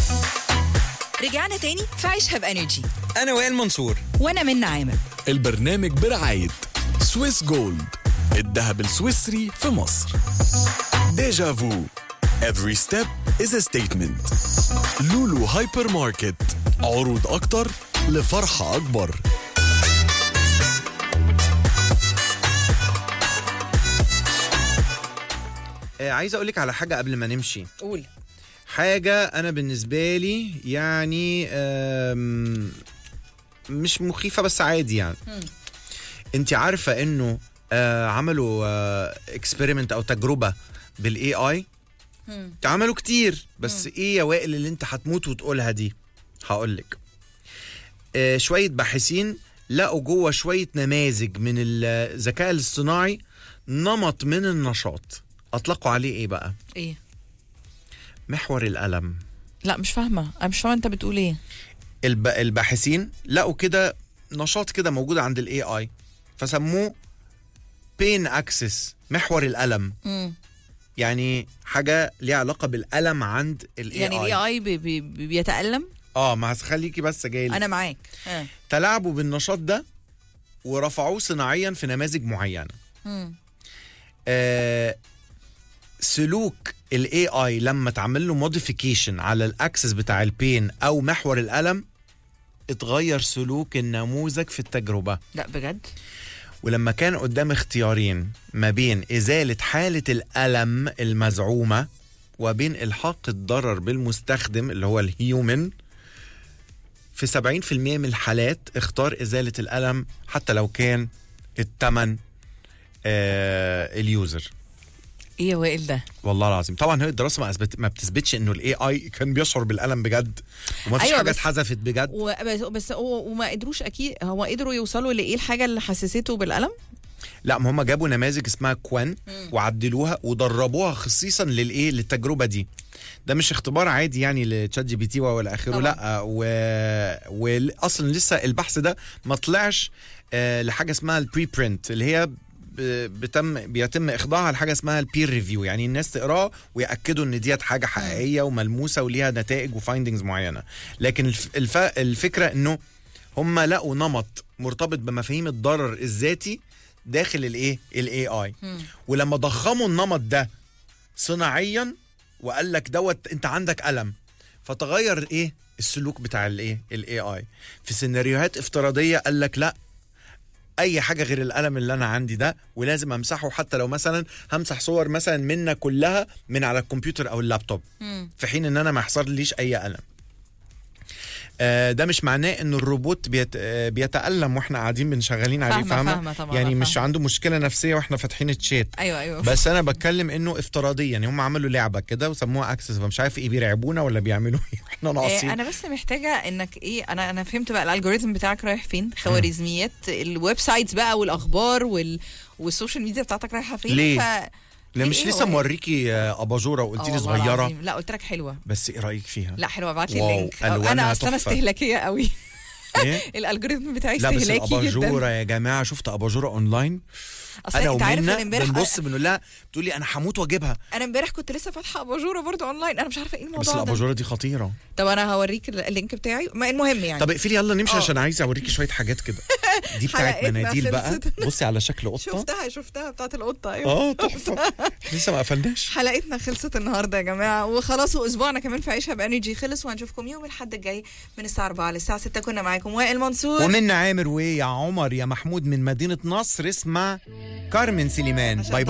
رجعنا تاني في عيشها بانرجي انا وائل منصور وانا من عامر البرنامج برعاية سويس جولد الذهب السويسري في مصر ديجا فو Every step is a statement لولو هايبر ماركت عروض أكتر لفرحة أكبر آه عايز اقول لك على حاجه قبل ما نمشي قول حاجه انا بالنسبه لي يعني آم، مش مخيفه بس عادي يعني انت عارفه انه آه عملوا اكسبيرمنت او تجربه بالاي اي عملوا كتير بس ايه يا وائل اللي انت هتموت وتقولها دي هقول لك آه شويه باحثين لقوا جوه شويه نماذج من الذكاء الاصطناعي نمط من النشاط اطلقوا عليه ايه بقى ايه محور الالم لا مش فاهمه انا مش فاهمه انت بتقول ايه الب... الباحثين لقوا كده نشاط كده موجود عند الاي اي فسموه بين اكسس محور الالم مم. يعني حاجه ليها علاقه بالالم عند الاي يعني الاي اي اي بي بي بي بيتالم اه ما خليكي بس جاي لك. انا معاك آه. تلاعبوا بالنشاط ده ورفعوه صناعيا في نماذج معينه مم. آه سلوك الاي اي لما تعمل له موديفيكيشن على الاكسس بتاع البين او محور الالم اتغير سلوك النموذج في التجربه لا بجد ولما كان قدام اختيارين ما بين ازاله حاله الالم المزعومه وبين الحاق الضرر بالمستخدم اللي هو الهيومن في 70% من الحالات اختار ازاله الالم حتى لو كان الثمن آه اليوزر ايه يا وائل ده والله العظيم طبعا هي الدراسه ما اثبت ما بتثبتش انه الاي اي كان بيشعر بالالم بجد وما فيش أيوة حاجه بس- اتحذفت بجد وبس بس هو وما قدروش اكيد هو قدروا يوصلوا لايه الحاجه اللي حسسته بالالم لا ما هم جابوا نماذج اسمها كوان وعدلوها ودربوها خصيصا للايه للتجربه دي ده مش اختبار عادي يعني لتشات جي بي تي والى اخره طبعاً. لا و... واصلا لسه البحث ده ما طلعش آه لحاجه اسمها البري برنت اللي هي ب- بتم بيتم اخضاعها لحاجه اسمها البير ريفيو يعني الناس تقراه وياكدوا ان ديت حاجه حقيقيه وملموسه وليها نتائج وفايندنجز معينه لكن الف... الف... الفكره انه هم لقوا نمط مرتبط بمفاهيم الضرر الذاتي داخل الايه الاي اي ولما ضخموا النمط ده صناعيا وقال لك دوت انت عندك الم فتغير ايه السلوك بتاع الايه الاي اي في سيناريوهات افتراضيه قال لك لا اي حاجه غير الالم اللي انا عندي ده ولازم امسحه حتى لو مثلا همسح صور مثلا منا كلها من على الكمبيوتر او اللابتوب في حين ان انا ما يحصل ليش اي الم آه، ده مش معناه ان الروبوت بيت آه، بيتالم واحنا قاعدين بنشغلين عليه فاهمة- فاهمه فاهمة طبعاً، يعني آه، مش فاهمة. عنده مشكله نفسيه واحنا فاتحين الشات ايوه ايوه بس انا بتكلم انه افتراضيا يعني هم عملوا لعبه كده وسموها اكسس فمش عارف ايه بيرعبونا ولا بيعملوا ايه احنا إيه ناقصين انا بس محتاجه انك ايه انا انا فهمت بقى الالجوريزم بتاعك رايح فين خوارزميات الويب سايتس بقى والاخبار وال والسوشيال ميديا بتاعتك رايحه فين ليه؟ ف... لا مش إيه لسه هو؟ موريكي آه، اباجوره وقلت آه لي والله صغيره العظيم. لا قلت لك حلوه بس ايه رايك فيها لا حلوه ابعت لي واو، اللينك أو ألوانها انا اصلا تحفة. استهلاكيه قوي ايه الالجوريزم بتاعي لا بس استهلاكي جدا الاباجوره يا جماعه شفت اباجوره اونلاين اصل انا انت عارف ومنى ان امبارح بنبص بنقول لها بتقول لي انا هموت واجيبها انا امبارح كنت لسه فاتحه اباجوره برضو اونلاين انا مش عارفه ايه بس الموضوع ده الاباجوره دي خطيره طب انا هوريك اللينك بتاعي ما المهم يعني طب اقفلي يلا نمشي آه. عشان عايز اوريكي شويه حاجات كده دي بتاعت حلقتنا مناديل بقى خلصت. بصي على شكل قطه شفتها شفتها بتاعت القطه ايوه اه تحفه لسه ما قفلناش حلقتنا خلصت النهارده يا جماعه وخلاص واسبوعنا كمان في عيشها بانرجي خلص وهنشوفكم يوم الاحد الجاي من الساعه 4 للساعه 6 كنا معاكم وائل منصور ومنا عامر ويا عمر يا محمود من مدينه نصر اسمع كارمن سليمان باي